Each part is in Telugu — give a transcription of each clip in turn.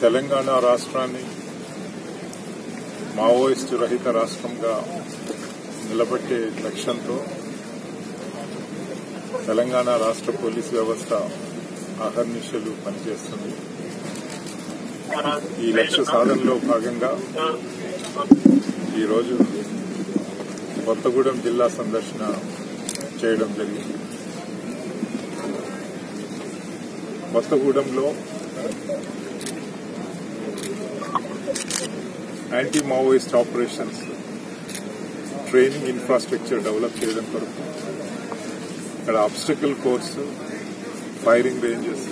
తెలంగాణ రాష్ట్రాన్ని మావోయిస్టు రహిత రాష్ట్రంగా నిలబెట్టే లక్ష్యంతో తెలంగాణ రాష్ట్ర పోలీస్ వ్యవస్థ అహర్నిశలు పనిచేస్తుంది ఈ లక్ష్య సాధనలో భాగంగా ఈరోజు కొత్తగూడెం జిల్లా సందర్శన చేయడం జరిగింది కొత్తగూడెంలో anti Maoist operations training infrastructure develop చేయడం కొరకు ఇక్కడ అబ్స్టికల్ కోర్సు ఫైరింగ్ రేంజెస్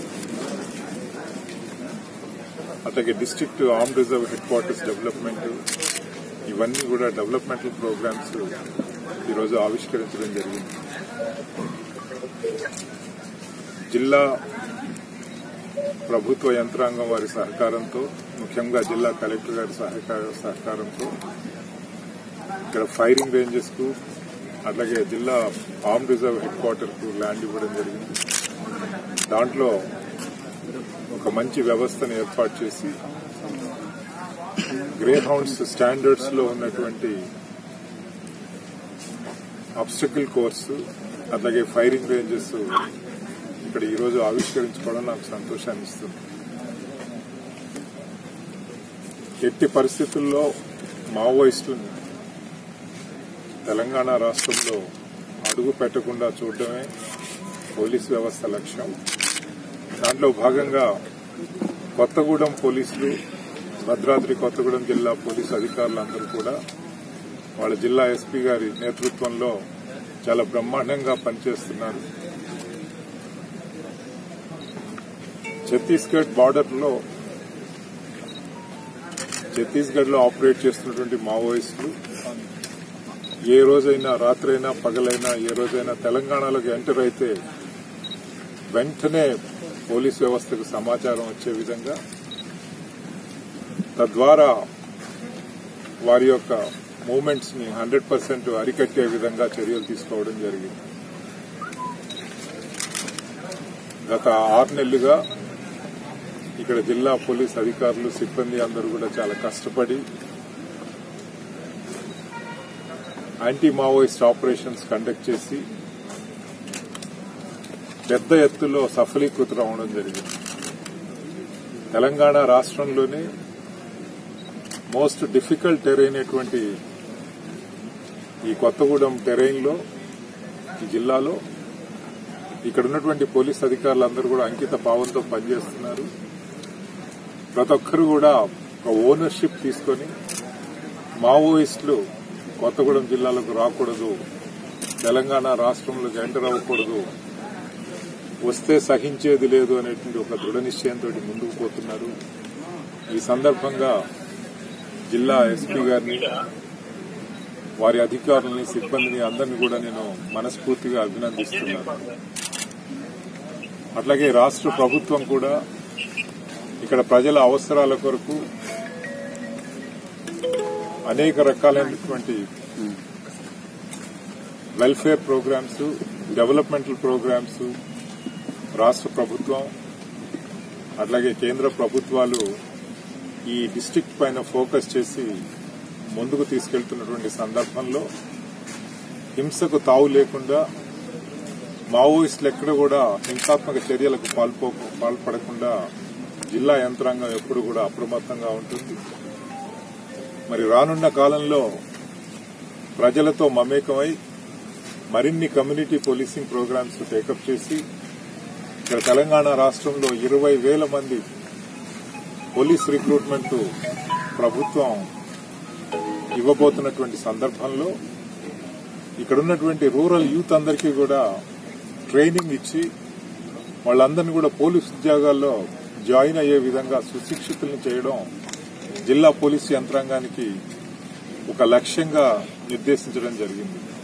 అట్లాగే district arm reserve headquarters development ఇవన్నీ కూడా డెవలప్మెంటల్ ప్రోగ్రామ్స్ ఈరోజు ఆవిష్కరించడం జరిగింది జిల్లా ప్రభుత్వ యంత్రాంగం వారి సహకారంతో ముఖ్యంగా జిల్లా కలెక్టర్ గారి సహకార సహకారంతో ఇక్కడ ఫైరింగ్ రేంజెస్ కు అట్లాగే జిల్లా ఆర్మ్ రిజర్వ్ హెడ్ క్వార్టర్ కు ల్యాండ్ ఇవ్వడం జరిగింది దాంట్లో ఒక మంచి వ్యవస్థను ఏర్పాటు చేసి గ్రే హౌండ్స్ స్టాండర్డ్స్ లో ఉన్నటువంటి అబ్స్టకల్ కోర్సు అట్లాగే ఫైరింగ్ రేంజెస్ ఇక్కడ ఈరోజు ఆవిష్కరించుకోవడం నాకు సంతోషాన్ని ఇస్తుంది ఎట్టి పరిస్థితుల్లో మావోయిస్టులను తెలంగాణ రాష్ట్రంలో అడుగు పెట్టకుండా చూడడమే పోలీస్ వ్యవస్థ లక్ష్యం దాంట్లో భాగంగా కొత్తగూడెం పోలీసులు భద్రాద్రి కొత్తగూడెం జిల్లా పోలీసు అధికారులందరూ కూడా వాళ్ళ జిల్లా ఎస్పీ గారి నేతృత్వంలో చాలా బ్రహ్మాండంగా పనిచేస్తున్నారు ఛత్తీస్గఢ్ బార్డర్ లో ఛత్తీస్గఢ్ లో ఆపరేట్ చేస్తున్నటువంటి మావోయిస్టులు ఏ రోజైనా రాత్రైనా పగలైనా ఏ రోజైనా తెలంగాణలోకి ఎంటర్ అయితే వెంటనే పోలీస్ వ్యవస్థకు సమాచారం వచ్చే విధంగా తద్వారా వారి యొక్క మూవ్మెంట్స్ ని హండ్రెడ్ పర్సెంట్ అరికట్టే విధంగా చర్యలు తీసుకోవడం జరిగింది గత ఆరు నెలలుగా ఇక్కడ జిల్లా పోలీస్ అధికారులు సిబ్బంది అందరూ కూడా చాలా కష్టపడి యాంటీ మావోయిస్ట్ ఆపరేషన్స్ కండక్ట్ చేసి పెద్ద ఎత్తులో సఫలీకృతం అవడం జరిగింది తెలంగాణ రాష్ట్రంలోనే మోస్ట్ డిఫికల్ట్ టెరైన్ అయినటువంటి ఈ కొత్తగూడెం టెరైన్ లో ఈ జిల్లాలో ఇక్కడ ఉన్నటువంటి పోలీస్ అధికారులందరూ కూడా అంకిత భావంతో పనిచేస్తున్నారు ప్రతి ఒక్కరు కూడా ఒక ఓనర్షిప్ తీసుకొని మావోయిస్టులు కొత్తగూడెం జిల్లాలకు రాకూడదు తెలంగాణ రాష్ట్రంలోకి ఎంటర్ అవ్వకూడదు వస్తే సహించేది లేదు అనేటువంటి ఒక దృఢ నిశ్చయంతో ముందుకు పోతున్నారు ఈ సందర్భంగా జిల్లా ఎస్పీ గారిని వారి అధికారులని సిబ్బందిని అందరినీ కూడా నేను మనస్ఫూర్తిగా అభినందిస్తున్నాను అట్లాగే రాష్ట్ర ప్రభుత్వం కూడా ఇక్కడ ప్రజల అవసరాల కొరకు అనేక రకాలైనటువంటి వెల్ఫేర్ ప్రోగ్రామ్స్ డెవలప్మెంటల్ ప్రోగ్రామ్స్ రాష్ట్ర ప్రభుత్వం అట్లాగే కేంద్ర ప్రభుత్వాలు ఈ డిస్టిక్ట్ పైన ఫోకస్ చేసి ముందుకు తీసుకెళ్తున్నటువంటి సందర్భంలో హింసకు తావు లేకుండా మావోయిస్టులు ఎక్కడ కూడా హింసాత్మక చర్యలకు పాల్పో పాల్పడకుండా జిల్లా యంత్రాంగం ఎప్పుడు కూడా అప్రమత్తంగా ఉంటుంది మరి రానున్న కాలంలో ప్రజలతో మమేకమై మరిన్ని కమ్యూనిటీ పోలీసింగ్ ప్రోగ్రామ్స్ టేకప్ చేసి ఇక్కడ తెలంగాణ రాష్ట్రంలో ఇరవై వేల మంది పోలీస్ రిక్రూట్మెంట్ ప్రభుత్వం ఇవ్వబోతున్నటువంటి సందర్భంలో ఇక్కడ ఉన్నటువంటి రూరల్ యూత్ అందరికీ కూడా ట్రైనింగ్ ఇచ్చి వాళ్ళందరినీ కూడా పోలీస్ ఉద్యోగాల్లో జాయిన్ అయ్యే విధంగా సుశిక్షితుల్ని చేయడం జిల్లా పోలీసు యంత్రాంగానికి ఒక లక్ష్యంగా నిర్దేశించడం జరిగింది